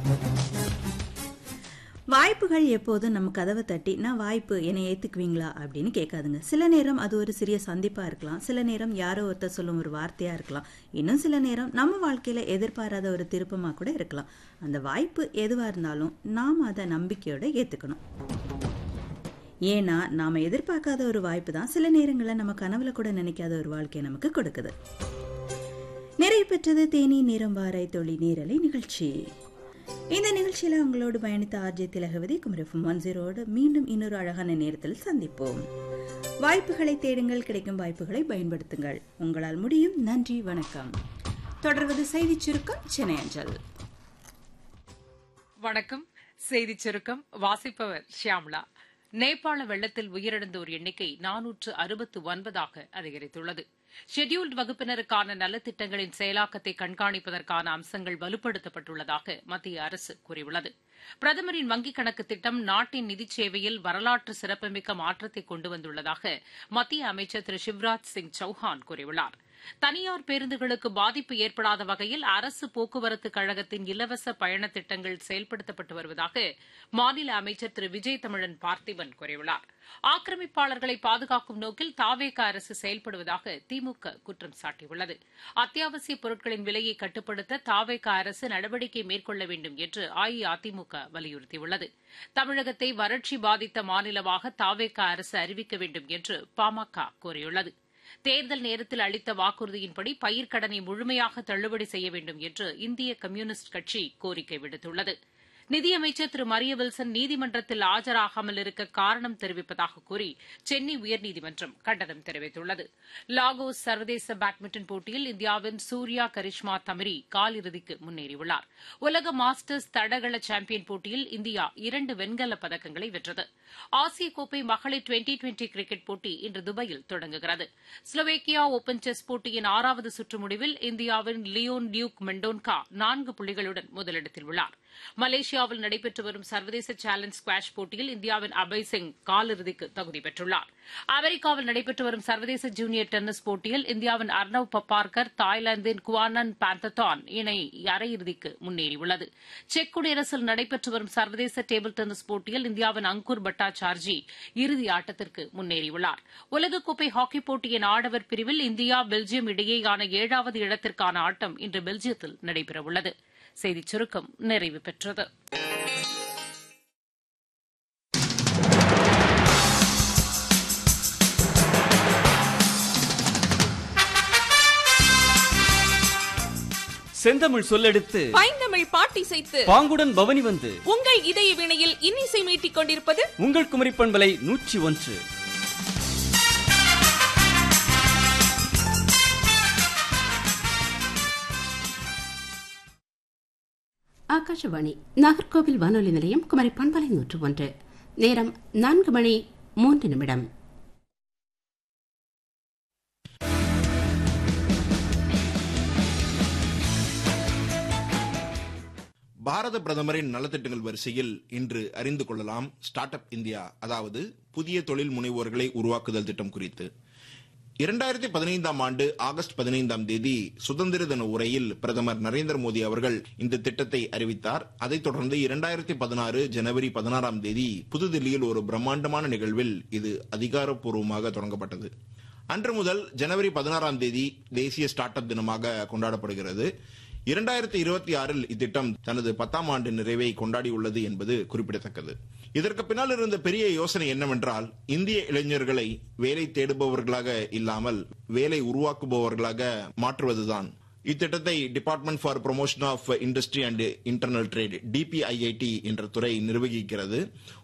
வாய்ப்புகள் எப்போதும் நம்ம கதவை தட்டி நான் வாய்ப்பு என்னை ஏத்துக்குவீங்களா அப்படின்னு கேட்காதுங்க சில நேரம் அது ஒரு சிறிய சந்திப்பா இருக்கலாம் சில நேரம் யாரோ ஒருத்தர் சொல்லும் ஒரு வார்த்தையா இருக்கலாம் இன்னும் சில நேரம் நம்ம வாழ்க்கையில எதிர்பாராத ஒரு திருப்பமா கூட இருக்கலாம் அந்த வாய்ப்பு எதுவா இருந்தாலும் நாம் அதை நம்பிக்கையோட ஏத்துக்கணும் ஏன்னா நாம எதிர்பார்க்காத ஒரு வாய்ப்பு தான் சில நேரங்களில் நம்ம கனவுல கூட நினைக்காத ஒரு வாழ்க்கையை நமக்கு கொடுக்குது நிறைவு பெற்றது தேனி நிறம் வாரை தொழி நீரலை நிகழ்ச்சி இந்த நிகழ்ச்சியில உங்களோடு பயணித்த ஆர்ஜே திலகவதி குமரஃபம் ஒன் ஜீரோடு மீண்டும் இன்னொரு அழகான நேரத்தில் சந்திப்போம் வாய்ப்புகளை தேடுங்கள் கிடைக்கும் வாய்ப்புகளை பயன்படுத்துங்கள் உங்களால் முடியும் நன்றி வணக்கம் தொடர்வது செய்திச் சுருக்கம் சென்னை அஞ்சல் வணக்கம் செய்தி சுருக்கம் வாசிப்பவர் ஷியாம்லா நேபாள வெள்ளத்தில் உயிரிழந்தோர் எண்ணிக்கை நானூற்று அறுபத்து ஒன்பதாக அதிகரித்துள்ளது ஷெட்யூல்டு வகுப்பினருக்கான நலத்திட்டங்களின் செயலாக்கத்தை கண்காணிப்பதற்கான அம்சங்கள் வலுப்படுத்தப்பட்டுள்ளதாக மத்திய அரசு கூறியுள்ளது பிரதமரின் வங்கிக் கணக்கு திட்டம் நாட்டின் நிதிச் சேவையில் வரலாற்று சிறப்புமிக்க மாற்றத்தை கொண்டு வந்துள்ளதாக மத்திய அமைச்சர் திரு சிவராஜ் சிங் சௌஹான் கூறியுள்ளார் தனியார் பேருந்துகளுக்கு பாதிப்பு ஏற்படாத வகையில் அரசு போக்குவரத்து கழகத்தின் இலவச பயண திட்டங்கள் செயல்படுத்தப்பட்டு வருவதாக மாநில அமைச்சர் திரு விஜய் தமிழன் பார்த்திபன் கூறியுள்ளார் ஆக்கிரமிப்பாளர்களை பாதுகாக்கும் நோக்கில் தாவேக அரசு செயல்படுவதாக திமுக குற்றம் சாட்டியுள்ளது அத்தியாவசிய பொருட்களின் விலையை கட்டுப்படுத்த தாவேக அரசு நடவடிக்கை மேற்கொள்ள வேண்டும் என்று அஇஅதிமுக வலியுறுத்தியுள்ளது தமிழகத்தை வறட்சி பாதித்த மாநிலமாக தாவேக அரசு அறிவிக்க வேண்டும் என்று பாமக கோரியுள்ளது தேர்தல் நேரத்தில் அளித்த வாக்குறுதியின்படி பயிர்க்கடனை முழுமையாக தள்ளுபடி செய்ய வேண்டும் என்று இந்திய கம்யூனிஸ்ட் கட்சி கோரிக்கை விடுத்துள்ளது நிதியமைச்சர் திரு மரிய வில்சன் நீதிமன்றத்தில் ஆஜராகாமல் இருக்க காரணம் தெரிவிப்பதாக கூறி சென்னை உயர்நீதிமன்றம் கண்டனம் தெரிவித்துள்ளது லாகோஸ் சர்வதேச பேட்மிண்டன் போட்டியில் இந்தியாவின் சூர்யா கரிஷ்மா தமிரி காலிறுதிக்கு முன்னேறியுள்ளார் உலக மாஸ்டர்ஸ் தடகள சாம்பியன் போட்டியில் இந்தியா இரண்டு வெண்கலப் பதக்கங்களை வென்றது ஆசிய கோப்பை மகளிர் டுவெண்டி டுவெண்டி கிரிக்கெட் போட்டி இன்று துபாயில் தொடங்குகிறது ஸ்லோவேக்கியா ஓபன் செஸ் போட்டியின் ஆறாவது சுற்று முடிவில் இந்தியாவின் லியோன் டியூக் மெண்டோன்கா நான்கு புள்ளிகளுடன் முதலிடத்தில் உள்ளார் மலேசியாவில் நடைபெற்று வரும் சர்வதேச சேலஞ்ச் ஸ்குவாஷ் போட்டியில் இந்தியாவின் அபய் சிங் காலிறுதிக்கு தகுதி பெற்றுள்ளார் அமெரிக்காவில் நடைபெற்று வரும் சர்வதேச ஜூனியர் டென்னிஸ் போட்டியில் இந்தியாவின் அர்னவ் பப்பார்கர் தாய்லாந்தின் குவானன் பாந்ததான் இணை அரையிறுதிக்கு முன்னேறியுள்ளது செக் குடியரசில் நடைபெற்று வரும் சர்வதேச டேபிள் டென்னிஸ் போட்டியில் இந்தியாவின் அங்குர் பட்டாச்சார்ஜி இறுதி ஆட்டத்திற்கு முன்னேறியுள்ளார் உலகக்கோப்பை ஹாக்கிப் போட்டியின் ஆடவர் பிரிவில் இந்தியா பெல்ஜியம் இடையேயான ஏழாவது இடத்திற்கான ஆட்டம் இன்று பெல்ஜியத்தில் நடைபெறவுள்ளது செய்திச் சுருக்கம் நிறைவு பெற்றது செந்தமிழ் சொல்லெடுத்து பைந்தமிழ் பாட்டிசைத்து பாங்குடன் பவனி வந்து உங்கள் இதய வினையில் இன்னிசை மீட்டிக் கொண்டிருப்பது உங்கள் குமரி பண்பலை நூற்றி ஒன்று ஆகாஷவாணி நாகர்கோவில் வானொலி நிலையம் குமரி பண்பலை நூற்று ஒன்று நேரம் நான்கு மணி மூன்று நிமிடம் பாரத பிரதமரின் நலத்திட்டங்கள் வரிசையில் இன்று அறிந்து கொள்ளலாம் ஸ்டார்ட் அப் இந்தியா அதாவது புதிய தொழில் முனைவோர்களை உருவாக்குதல் திட்டம் குறித்து இரண்டாயிரத்தி பதினைந்தாம் ஆண்டு ஆகஸ்ட் பதினைந்தாம் தேதி சுதந்திர தின உரையில் பிரதமர் நரேந்திர மோடி அவர்கள் இந்த திட்டத்தை அறிவித்தார் அதைத் தொடர்ந்து இரண்டாயிரத்தி பதினாறு ஜனவரி பதினாறாம் தேதி புதுதில்லியில் ஒரு பிரம்மாண்டமான நிகழ்வில் இது அதிகாரப்பூர்வமாக தொடங்கப்பட்டது அன்று முதல் ஜனவரி பதினாறாம் தேதி தேசிய ஸ்டார்ட் அப் தினமாக கொண்டாடப்படுகிறது இரண்டாயிரத்தி இருபத்தி ஆறில் இத்திட்டம் தனது பத்தாம் ஆண்டு நிறைவை கொண்டாடியுள்ளது என்பது குறிப்பிடத்தக்கது இதற்கு பின்னால் இருந்த பெரிய யோசனை என்னவென்றால் இந்திய இளைஞர்களை வேலை தேடுபவர்களாக இல்லாமல் வேலை உருவாக்குபவர்களாக மாற்றுவதுதான் இத்திட்டத்தை department for promotion of industry and internal trade DPIIT என்ற துறை நிர்வகிக்கிறது